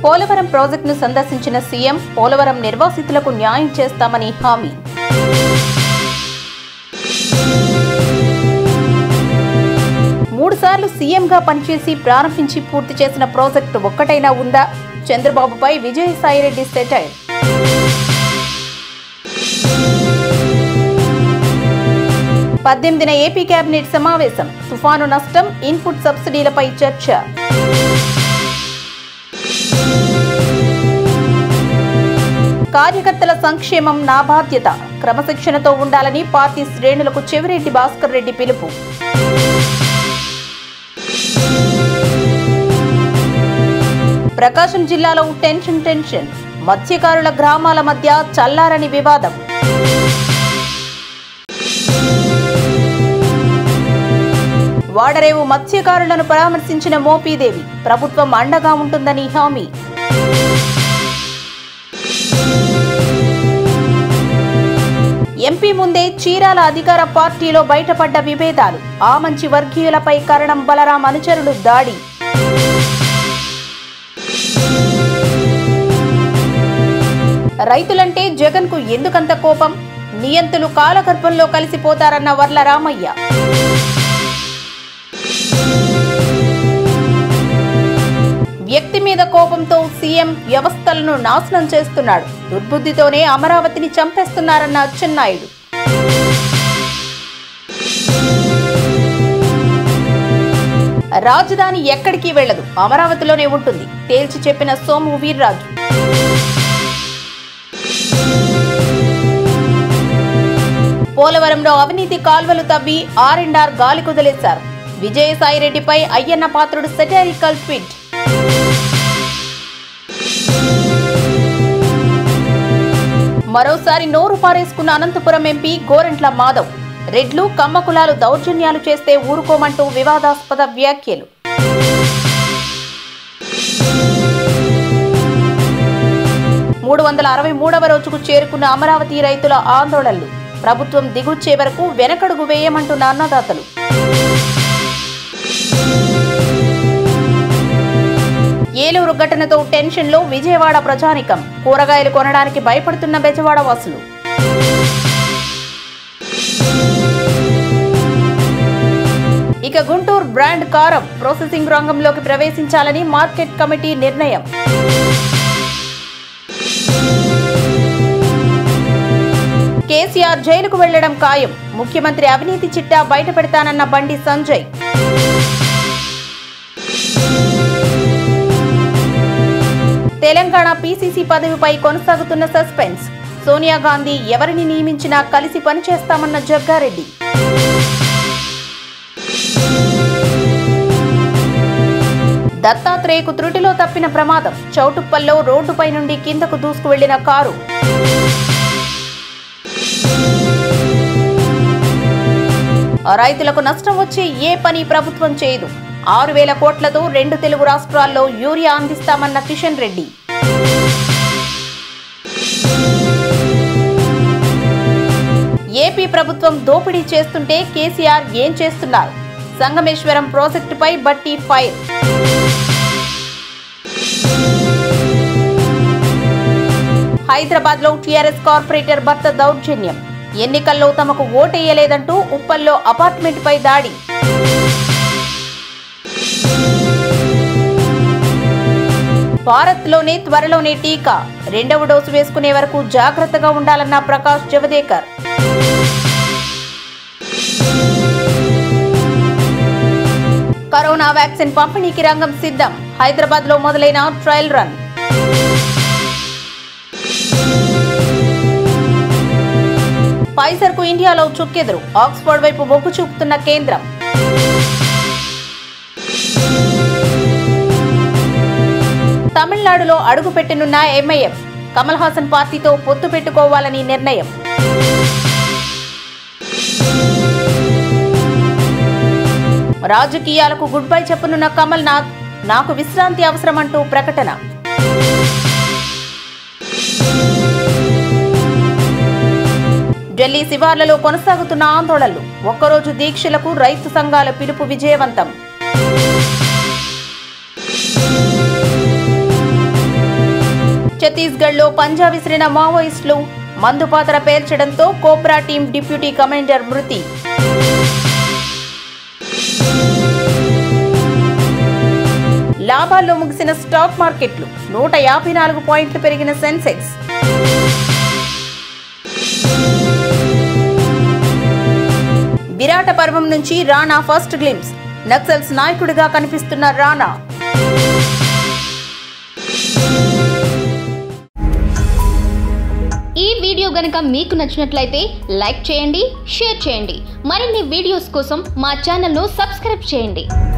పోలవరం ప్రాజెక్టును సందర్శించిన సీఎం పోలవరం నిర్వాసితులకు న్యాయం చేస్తామని హామీ మూడుసార్లు సీఎంగా పనిచేసి ప్రారంభించి పూర్తి చేసిన ప్రాజెక్టు ఒక్కటైనా ఉందా చంద్రబాబుపై విజయసాయిరెడ్డి సెటైర్ పద్దెనిమిదిన ఏపీ కేబినెట్ సమావేశం తుఫాను నష్టం ఇన్పుట్ సబ్సిడీలపై చర్చ కార్యకర్తల సంక్షేమం నా బాధ్యత క్రమశిక్షణతో ఉండాలని పార్టీ శ్రేణులకు చెవిరెడ్డి భాస్కర్ రెడ్డి పిలుపు ప్రకాశం జిల్లాలో టెన్షన్ టెన్షన్ మత్స్యకారుల గ్రామాల మధ్య చల్లారని వివాదం వాడరేవు మత్స్యకారులను పరామర్శించిన మోపీదేవి ప్రభుత్వం అండగా ఉంటుందని హామీ ఎంపీ ముందే చీరాల అధికార పార్టీలో బయటపడ్డ విభేదాలు ఆ మంచి వర్గీయులపై కరణం బలరాం అనుచరులు దాడి రైతులంటే జగన్ కు ఎందుకంత కోపం నియంతులు కాలగర్భంలో కలిసిపోతారన్న వర్ల రామయ్య వ్యక్తి మీద కోపంతో సీఎం వ్యవస్థలను నాశనం చేస్తున్నాడు దుర్బుద్ధితోనే అమరావతిని చంపేస్తున్నారన్న అచ్చెన్నాయుడు రాజధాని ఎక్కడికి వెళ్లదు అమరావతిలోనే ఉంటుంది తేల్చి చెప్పిన సోము వీర్రాజు పోలవరంలో అవినీతి కాల్వలు తవ్వి ఆర్ అండ్ ఆర్ గాలి కుదిలేశారు విజయసాయిరెడ్డిపై అయ్యన్న పాత్రుడు సెటారికల్ ట్వీట్ మరోసారి నోరు పారేసుకున్న అనంతపురం ఎంపీ గోరంట్ల మాధవ్ రెడ్లు కమ్మ కులాలు దౌర్జన్యాలు చేస్తే ఊరుకోమంటూ వివాదాస్పద వ్యాఖ్యలు మూడు వందల అరవై మూడవ రోజుకు చేరుకున్న అమరావతి రైతుల ఆందోళనలు ప్రభుత్వం దిగుచ్చే వరకు వెనకడుగు వేయమంటున్న అన్నదాతలు ఏలూరు ఘటనతో టెన్షన్లో విజయవాడ ప్రజానికం కూరగాయలు కొనడానికి భయపడుతున్న బెజవాడ వాసులు ఇక గుంటూరు బ్రాండ్ కారం ప్రాసెసింగ్ రంగంలోకి ప్రవేశించాలని మార్కెట్ కమిటీ నిర్ణయం కేసీఆర్ జైలుకు వెళ్లడం ఖాయం ముఖ్యమంత్రి అవినీతి చిట్టా బయటపెడతానన్న బండి సంజయ్ తెలంగాణ పీసీసీ పదవిపై కొనసాగుతున్న సస్పెన్స్ సోనియా గాంధీ ఎవరిని నియమించినా కలిసి పనిచేస్తామన్న జగ్గారెడ్డి దత్తాత్రేయకు త్రుటిలో తప్పిన ప్రమాదం చౌటుప్పల్లో రోడ్డుపై నుండి కిందకు దూసుకు వెళ్లిన కారు రైతులకు నష్టం వచ్చే ఏ పని ప్రభుత్వం చేయదు ఆరు వేల కోట్లతో రెండు తెలుగు రాష్ట్రాల్లో యూరియా అందిస్తామన్న కిషన్ రెడ్డి ఏపీ ప్రభుత్వం దోపిడీ చేస్తుంటే కేసీఆర్ ఏం చేస్తున్నారు సంగమేశ్వరం ప్రాజెక్టుపై బట్టి ఫైర్ హైదరాబాద్ లో టీఆర్ఎస్ కార్పొరేటర్ భర్త దౌర్జన్యం ఎన్నికల్లో తమకు ఓటేయలేదంటూ ఉప్పల్లో అపార్ట్మెంట్ పై దాడి భారత్ లోనే త్వరలోనే టీకా రెండవ డోసు వేసుకునే వరకు జాగ్రత్తగా ఉండాలన్న ప్రకాష్ జవదేకర్ కరోనా వ్యాక్సిన్ పంపిణీకి రంగం సిద్ధం హైదరాబాద్ లో మొదలైన ట్రయల్ రన్ ఫైజర్ కు ఇండియాలో చుక్కెదురు ఆక్స్ఫర్డ్ వైపు మొగ్గు చూపుతున్న కేంద్రం తమిళనాడులో అడుగుపెట్టనున్న ఎంఐఎం కమల్ హాసన్ పార్టీతో పొత్తు పెట్టుకోవాలని నిర్ణయం రాజకీయాలకు గుడ్ బై చెప్పనున్న కమల్ నాథ్ నాకు విశ్రాంతి అవసరమంటూ ప్రకటన ఢిల్లీ శివార్లలో కొనసాగుతున్న ఆందోళనలు ఒక్కరోజు దీక్షలకు రైతు సంఘాల పిలుపు విజయవంతం ఛత్తీస్గఢ్లో పంజా విసిరిన మావోయిస్టులు మందుపాత్ర పేల్చడంతో కోబ్రా టీం డిప్యూటీ కమాండర్ మృతి లాభాల్లో ముగిసిన స్టాక్ మార్కెట్లు నూట యాభై నాలుగు పాయింట్లు పెరిగిన సెన్సెక్స్ విరాట పర్వం నుంచి రాణా ఫస్ట్ గ్లిమ్స్ నక్సల్స్ నాయకుడిగా కనిపిస్తున్న రాణా ఈ వీడియో గనక మీకు నచ్చినట్లయితే లైక్ చేయండి షేర్ చేయండి మరిన్ని వీడియోస్ కోసం మా ఛానల్ను సబ్స్క్రైబ్ చేయండి